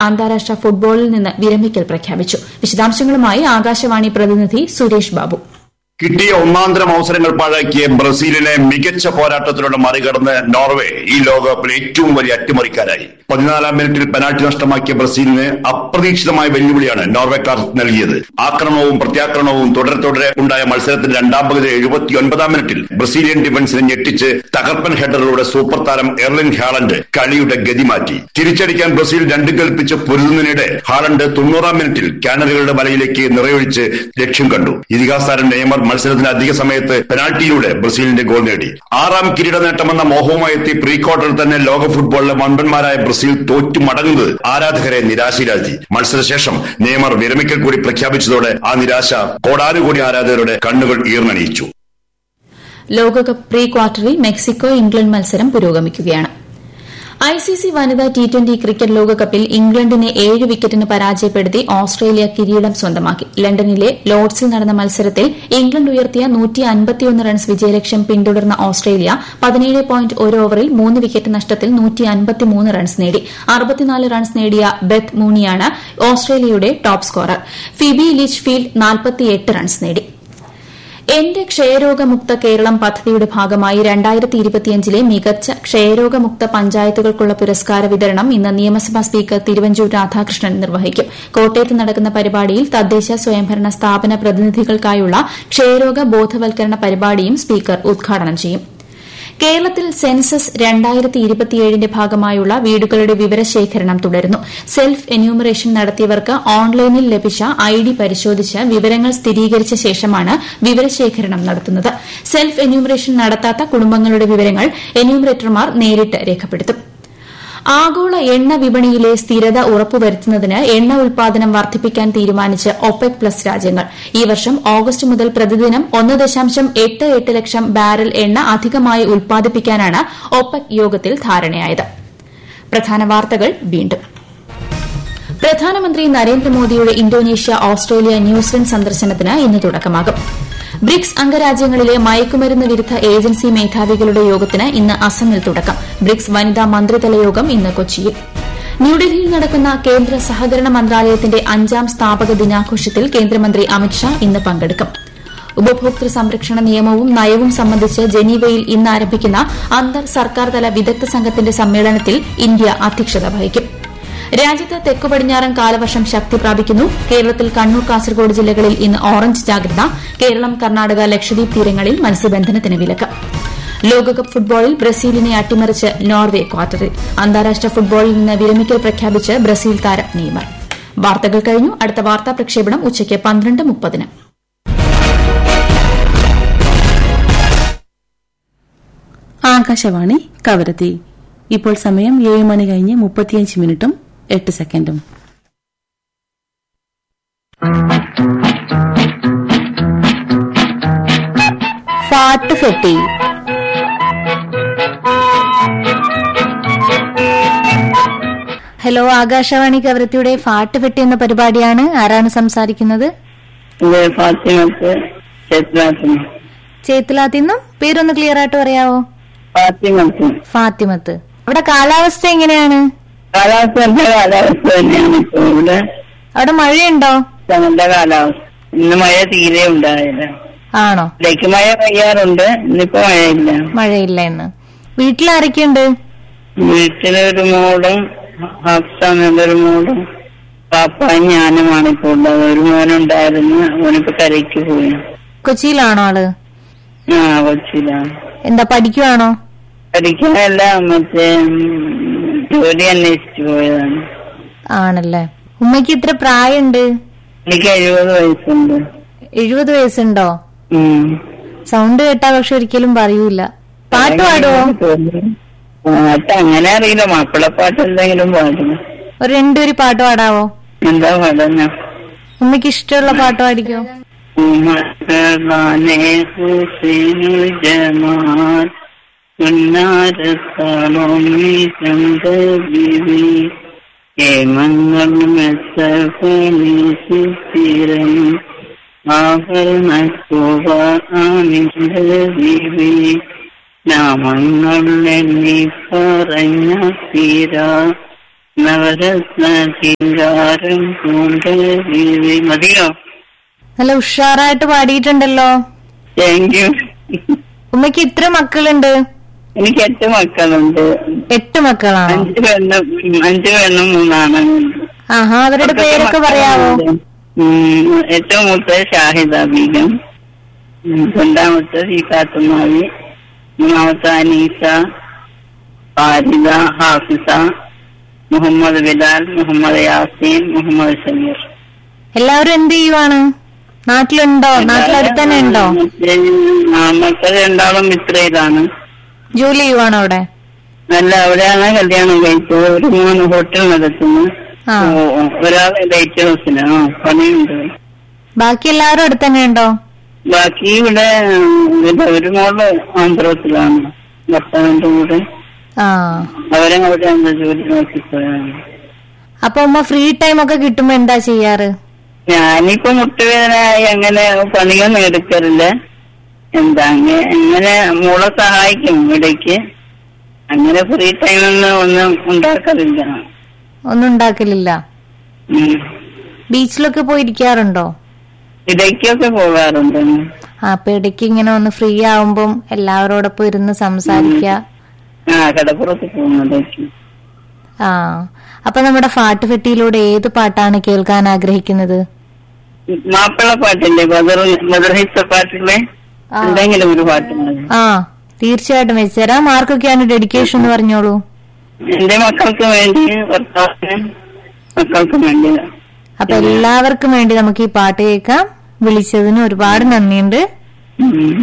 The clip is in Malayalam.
അന്താരാഷ്ട്ര ഫുട്ബോളിൽ നിന്ന് വിരമിക്കൽ പ്രഖ്യാപിച്ചു വിശദാംശങ്ങളുമായി ആകാശവാണി പ്രതിനിധി സുരേഷ് ബാബു കിട്ടിയ ഒന്നാന്തരം അവസരങ്ങൾ പാഴാക്കിയ ബ്രസീലിനെ മികച്ച പോരാട്ടത്തിലൂടെ മറികടന്ന് നോർവേ ഈ ലോകകപ്പിൽ ഏറ്റവും വലിയ അട്ടിമറിക്കാരായി പതിനാലാം മിനിറ്റിൽ പെനാൽറ്റി നഷ്ടമാക്കിയ ബ്രസീലിന് അപ്രതീക്ഷിതമായ വെല്ലുവിളിയാണ് നോർവേക്കാർ നൽകിയത് ആക്രമണവും പ്രത്യാക്രമണവും തുടരെ തുടരെ ഉണ്ടായ മത്സരത്തിന്റെ രണ്ടാം പകുതി എഴുപത്തിയൊൻപതാം മിനിറ്റിൽ ബ്രസീലിയൻ ഡിഫൻസിനെ ഞെട്ടിച്ച് തകർപ്പൻ ഹെഡറിലൂടെ സൂപ്പർ താരം എർലിൻ ഹാളണ്ട് കളിയുടെ ഗതി മാറ്റി തിരിച്ചടിക്കാൻ ബ്രസീൽ രണ്ട് കൽപ്പിച്ച് പൊരുതുന്നതിനിടെ ഹാളണ്ട് തൊണ്ണൂറാം മിനിറ്റിൽ കാനറുകളുടെ വലയിലേക്ക് നിറയൊഴിച്ച് ലക്ഷ്യം കണ്ടു ഇതിഹാസ താരം നെയ്മർ മത്സരത്തിന് അധിക സമയത്ത് പെനാൽറ്റിയിലൂടെ ബ്രസീലിന്റെ ഗോൾ നേടി ആറാം കിരീട നേട്ടമെന്ന മോഹവുമായി എത്തി പ്രീ ക്വാർട്ടറിൽ തന്നെ ലോക ഫുട്ബോളിലെ വമ്പന്മാരായ ബ്രസീൽ തോറ്റു മടങ്ങുന്നത് ആരാധകരെ നിരാശയിലാക്കി മത്സരശേഷം നെയ്മർ വിരമിക്കൽ കൂടി പ്രഖ്യാപിച്ചതോടെ ആ നിരാശ കോടാനുകോടി ആരാധകരുടെ കണ്ണുകൾ ഈർന്നണിയിച്ചു ലോകകപ്പ് പ്രീ ക്വാർട്ടറിൽ മെക്സിക്കോ ഇംഗ്ലണ്ട് മത്സരം പുരോഗമിക്കുകയാണ് ഐസിസി വനിതാ ടി ട്വന്റി ക്രിക്കറ്റ് ലോകകപ്പിൽ ഇംഗ്ലണ്ടിനെ ഏഴ് വിക്കറ്റിന് പരാജയപ്പെടുത്തി ഓസ്ട്രേലിയ കിരീടം സ്വന്തമാക്കി ലണ്ടനിലെ ലോർഡ്സിൽ നടന്ന മത്സരത്തിൽ ഇംഗ്ലണ്ട് ഉയർത്തിയ റൺസ് വിജയലക്ഷ്യം പിന്തുടർന്ന ഓസ്ട്രേലിയ പതിനേഴ് പോയിന്റ് ഒരു ഓവറിൽ മൂന്ന് വിക്കറ്റ് നഷ്ടത്തിൽ റൺസ് നേടി അറുപത്തിനാല് റൺസ് നേടിയ ബെത്ത് മൂണിയാണ് ഓസ്ട്രേലിയയുടെ top scorer Phoebe Litchfield runs നേടി എന്റെ ക്ഷയരോഗമുക്ത കേരളം പദ്ധതിയുടെ ഭാഗമായി രണ്ടായിരത്തി ഇരുപത്തിയഞ്ചിലെ മികച്ച ക്ഷയരോഗമുക്ത പഞ്ചായത്തുകൾക്കുള്ള പുരസ്കാര വിതരണം ഇന്ന് നിയമസഭാ സ്പീക്കർ തിരുവഞ്ചൂർ രാധാകൃഷ്ണൻ നിർവഹിക്കും കോട്ടയത്ത് നടക്കുന്ന പരിപാടിയിൽ തദ്ദേശ സ്വയംഭരണ സ്ഥാപന പ്രതിനിധികൾക്കായുള്ള ക്ഷയരോഗ ബോധവൽക്കരണ പരിപാടിയും സ്പീക്കർ ഉദ്ഘാടനം ചെയ്യും കേരളത്തിൽ സെൻസസ് രണ്ടായിരത്തി ഇരുപത്തിയേഴിന്റെ ഭാഗമായുള്ള വീടുകളുടെ വിവരശേഖരണം തുടരുന്നു സെൽഫ് എന്യൂമറേഷൻ നടത്തിയവർക്ക് ഓൺലൈനിൽ ലഭിച്ച ഐ ഡി പരിശോധിച്ച് വിവരങ്ങൾ സ്ഥിരീകരിച്ച ശേഷമാണ് വിവരശേഖരണം നടത്തുന്നത് സെൽഫ് എന്യൂമറേഷൻ നടത്താത്ത കുടുംബങ്ങളുടെ വിവരങ്ങൾ എന്യൂമറേറ്റർമാർ നേരിട്ട് രേഖപ്പെടുത്തും ആഗോള എണ്ണ വിപണിയിലെ സ്ഥിരത ഉറപ്പുവരുത്തുന്നതിന് എണ്ണ ഉൽപാദനം വർദ്ധിപ്പിക്കാൻ തീരുമാനിച്ച് ഒപെക് പ്ലസ് രാജ്യങ്ങൾ ഈ വർഷം ഓഗസ്റ്റ് മുതൽ പ്രതിദിനം ഒന്ന് ദശാംശം എട്ട് എട്ട് ലക്ഷം ബാരൽ എണ്ണ അധികമായി ഉൽപ്പാദിപ്പിക്കാനാണ് ഒപെക് യോഗത്തിൽ ധാരണയായത് പ്രധാന വാർത്തകൾ വീണ്ടും പ്രധാനമന്ത്രി നരേന്ദ്രമോദിയുടെ ഇന്തോനേഷ്യ ഓസ്ട്രേലിയ ന്യൂസിലൻഡ് സന്ദർശനത്തിന് ഇന്ന് തുടക്കമാകും ബ്രിക്സ് അംഗരാജ്യങ്ങളിലെ മയക്കുമരുന്ന് വിരുദ്ധ ഏജൻസി മേധാവികളുടെ യോഗത്തിന് ഇന്ന് അസമിൽ തുടക്കം ബ്രിക്സ് വനിതാ മന്ത്രിതല യോഗം ഇന്ന് കൊച്ചിയിൽ ന്യൂഡൽഹിയിൽ നടക്കുന്ന കേന്ദ്ര സഹകരണ മന്ത്രാലയത്തിന്റെ അഞ്ചാം സ്ഥാപക ദിനാഘോഷത്തിൽ കേന്ദ്രമന്ത്രി അമിത്ഷാ ഇന്ന് പങ്കെടുക്കും ഉപഭോക്തൃ സംരക്ഷണ നിയമവും നയവും സംബന്ധിച്ച് ജനീവയിൽ ഇന്ന് ആരംഭിക്കുന്ന അന്തർ സർക്കാർ തല വിദഗ്ധ സംഘത്തിന്റെ സമ്മേളനത്തിൽ ഇന്ത്യ അധ്യക്ഷത വഹിക്കും രാജ്യത്ത് തെക്കു പടിഞ്ഞാറൻ കാലവർഷം ശക്തി പ്രാപിക്കുന്നു കേരളത്തിൽ കണ്ണൂർ കാസർഗോഡ് ജില്ലകളിൽ ഇന്ന് ഓറഞ്ച് ജാഗ്രത കേരളം കർണാടക ലക്ഷദ്വീപ് തീരങ്ങളിൽ മത്സ്യബന്ധനത്തിന് വിലക്ക് ലോകകപ്പ് ഫുട്ബോളിൽ ബ്രസീലിനെ അട്ടിമറിച്ച് നോർവെ ക്വാർട്ടറിൽ അന്താരാഷ്ട്ര ഫുട്ബോളിൽ നിന്ന് വിരമിക്കൽ പ്രഖ്യാപിച്ച് ബ്രസീൽ താരം നെയ്മർ വാർത്തകൾ കഴിഞ്ഞു അടുത്ത വാർത്താ പ്രക്ഷേപണം ഉച്ചയ്ക്ക് പന്ത്രണ്ട് മുപ്പതിന് ആകാശവാണി കവരത്തി ഇപ്പോൾ സമയം ഏഴ് മണി കഴിഞ്ഞ് മുപ്പത്തിയഞ്ച് മിനിറ്റും എട്ട് സെക്കൻഡും ഫാട്ട് ഫെട്ടി ഹലോ ആകാശവാണി കവരത്തിയുടെ ഫാട്ട് ഫെട്ടി എന്ന പരിപാടിയാണ് ആരാണ് സംസാരിക്കുന്നത് ഇത് ഫാത്തിമത്ത് ചേത്രാത്തിന് ചേത്തിലാത്തിന്നും പേരൊന്ന് ക്ലിയർ ആയിട്ട് പറയാവോ ഫാത്തിമത്ത് ഫാത്തിമത്ത് അവിടെ കാലാവസ്ഥ എങ്ങനെയാണ് കാലാവസ്ഥ നല്ല കാലാവസ്ഥ തന്നെയാണ് ഇപ്പൊ ഇവിടെ അവിടെ മഴയുണ്ടോ നല്ല കാലാവസ്ഥ ഇന്ന് മഴ തീരെ ഉണ്ടായില്ല ആണോ ഇടയ്ക്ക് മഴ പെയ്യാറുണ്ട് ഇന്നിപ്പോ മഴയില്ല മഴയില്ല ഇന്ന് വീട്ടിലാരൊക്കെയുണ്ട് വീട്ടിലൊരു മോളും ഹഫ്സാനൊരു മോളും പാപ്പായും ഞാനുമാണ് ഇപ്പൊ ഉള്ളത് ഒരു മോനുണ്ടായിരുന്നു അവനിപ്പോ കരയ്ക്ക് പോയി കൊച്ചിയിലാണോ ആള് ആ കൊച്ചിയിലാണ് എന്താ പഠിക്കുവാണോ പഠിക്കാനല്ല മറ്റേ ഉം, ജോലി അന്വേഷിച്ചു പോയതാണ് ആണല്ലേ ഉമ്മയ്ക്ക് ഇത്ര പ്രായമുണ്ട് എനിക്ക് എഴുപത് വയസ്സുണ്ട് എഴുപത് വയസ്സുണ്ടോ ഉം. സൗണ്ട് കേട്ടാ പക്ഷെ ഒരിക്കലും പറയൂല പാട്ട് പാടുവോ പാട്ട് അങ്ങനെ അറിയില്ല മാപ്പിള പാട്ട് എന്തെങ്കിലും പാടും ഒരു രണ്ടുപേര് പാട്ട് പാടാവോ എന്താ പാടുന്ന ഉമ്മയ്ക്ക് ഇഷ്ടമുള്ള പാട്ട് പാടിക്കോ മകളാനെ ഹുസൈനുൽ ജമാൽ ഉന്നാരത്താളോമി ചന്ദ്രബിവി ഹേമങ്ങൾ മെസ്സഫണി സുസ്ഥിരം ആഭരണ ബിവി നാമങ്ങൾ എണ്ണി പറഞ്ഞ തീരാ നവരത്ന ചിങ്കാരം പൂന്തീവി മതിയോ നല്ല ഉഷാറായിട്ട് പാടിയിട്ടുണ്ടല്ലോ താങ്ക് യു ഉമ്മയ്ക്ക് ഇത്ര മക്കളുണ്ട് എനിക്ക് എട്ട് മക്കളുണ്ട് എട്ട് മക്കളാണോ അഞ്ച് പെണ്ണും അഞ്ച് പെണ്ണും മൂന്നാണ് ആഹാ അവരുടെ പേരൊക്കെ പറയാവോ ഉം, ഏറ്റവും മൂത്തത് ഷാഹിദ ബീഗം ഉം, രണ്ടാമത്തത് ഈ കാത്തുമാവി മൂന്നാമത്തെ അനീസ ഫാരിദ ഹാഫിസ മുഹമ്മദ് ബിലാൽ മുഹമ്മദ് യാസീൻ മുഹമ്മദ് ഷമീർ എല്ലാവരും എന്ത് ചെയ്യുവാണ് നാട്ടിലുണ്ടോ നാട്ടിലടുത്ത് തന്നെ ഉണ്ടോ ആ, മക്കൾ രണ്ടാളും മിത്രയിലാണ് ജോലി ചെയ്യുവാണോ അവിടെ നല്ല അവിടെയാണ് കല്യാണം കഴിച്ചത് ഒരു മൂന്ന് ഹോട്ടൽ നടത്തുന്നു ആ. ഓ, ഓ, ഒരാൾ ലൈറ്റ് ഹൗസിന് ആ പണിയുണ്ട് ബാക്കി എല്ലാവരും അടുത്ത് തന്നെ ഉണ്ടോ ബാക്കി ഇവിടെ ഉം, ഇത് ഒരു മോള് ആന്ധ്രത്തിലാണ് ഭർത്താവിന്റെ കൂടെ ആ അവരെ അവിടെയാണ് ജോലി നോക്കിപ്പോയാണ് അപ്പൊ ഉമ്മ ഫ്രീ ടൈം ഒക്കെ കിട്ടുമ്പോ എന്താ ചെയ്യാറ് ഞാനിപ്പോ മുട്ടുവേദനയായി അങ്ങനെ പണിയൊന്നും എടുക്കാറില്ല എന്താ അങ്ങ- അങ്ങനെ മോളെ സഹായിക്കും ഇടയ്ക്ക് അങ്ങനെ ഫ്രീ ടൈമൊന്നും ഒന്നും ഉണ്ടാക്കാറില്ല ഒന്നും ഉണ്ടാക്കലില്ല ഉം. ബീച്ചിലൊക്കെ പോയിരിക്കാറുണ്ടോ ഇടയ്ക്കൊക്കെ പോകാറുണ്ട് ആ അപ്പൊ ഇടയ്ക്ക് ഇങ്ങനെ ഒന്ന് ഫ്രീ ആവുമ്പം എല്ലാവരോടൊപ്പം ഇരുന്ന് സംസാരിക്ക ആ കടപ്പുറത്ത് പോകുന്നതൊക്കെ ആ അപ്പൊ നമ്മുടെ ഫാട്ടുഫെട്ടിയിലൂടെ ഏത് പാട്ടാണ് കേൾക്കാൻ ആഗ്രഹിക്കുന്നത് മാപ്പിള പാട്ടില്ലേ ബദർ ബദർഹിത്ത പാട്ടിലെ ആ. എന്തെങ്കിലും ഒരു പാട്ട് മതി. ആ തീർച്ചയായിട്ടും വെച്ചുതരാം ആർക്കൊക്കെയാണ് ഡെഡിക്കേഷൻ എന്ന് പറഞ്ഞോളൂ എന്റെ മക്കൾക്ക് വേണ്ടി ഭർത്താവിന് മക്കൾക്കും വേണ്ടി അപ്പൊ എല്ലാവർക്കും വേണ്ടി നമുക്ക് ഈ പാട്ട് കേൾക്കാം വിളിച്ചതിന് ഒരുപാട് നന്ദിയുണ്ട് ഉം.